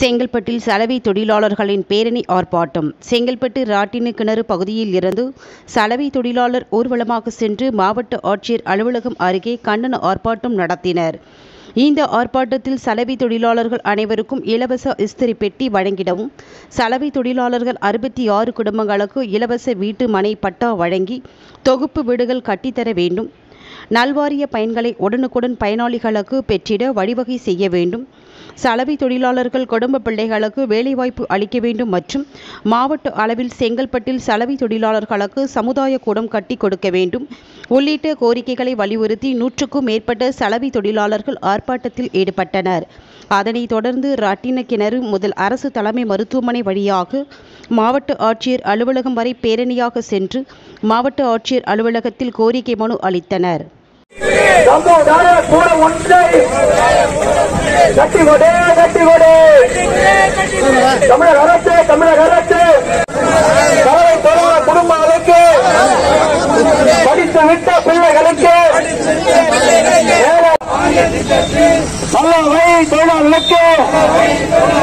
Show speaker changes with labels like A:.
A: செங்கல்பட்டில் சலவை தொழிலாளர்களின் பேரணி ஆர்ப்பாட்டம் செங்கல்பட்டு ராட்டின கிணறு பகுதியில் இருந்து சலவை தொழிலாளர் ஊர்வலமாக சென்று மாவட்ட ஆட்சியர் அலுவலகம் அருகே கண்டன ஆர்ப்பாட்டம் நடத்தினர் இந்த ஆர்ப்பாட்டத்தில் சலவை தொழிலாளர்கள் அனைவருக்கும் இலவச இஸ்திரி பெட்டி வழங்கிடவும் சலவை தொழிலாளர்கள் அறுபத்தி ஆறு குடும்பங்களுக்கு இலவச வீட்டு மனை பட்டா வழங்கி தொகுப்பு வீடுகள் கட்டித்தர வேண்டும் நல்வாரிய பயன்களை உடனுக்குடன் பயனாளிகளுக்கு பெற்றிட வழிவகை செய்ய வேண்டும் சலவை தொழிலாளர்கள் குடும்ப பிள்ளைகளுக்கு வேலைவாய்ப்பு அளிக்க வேண்டும் மற்றும் மாவட்ட அளவில் செங்கல்பட்டில் சலவை தொழிலாளர்களுக்கு சமுதாய கூடம் கட்டி கொடுக்க வேண்டும் உள்ளிட்ட கோரிக்கைகளை வலியுறுத்தி நூற்றுக்கும் மேற்பட்ட சலவை தொழிலாளர்கள் ஆர்ப்பாட்டத்தில் ஈடுபட்டனர் அதனைத் தொடர்ந்து ராட்டின கிணறு முதல் அரசு தலைமை மருத்துவமனை வழியாக மாவட்ட ஆட்சியர் அலுவலகம் வரை பேரணியாக சென்று மாவட்ட ஆட்சியர் அலுவலகத்தில் கோரிக்கை மனு அளித்தனர்
B: சமுதாய கூட ஒன்றை கட்டி கொடு கட்டி கொடு தமிழக அரசு தமிழக அரசு தலைமை தொழிலாள குடும்பங்களுக்கு படித்து விட்ட பிள்ளைகளுக்கு வேலை- சல்லவை தொழிலாளர்களுக்கு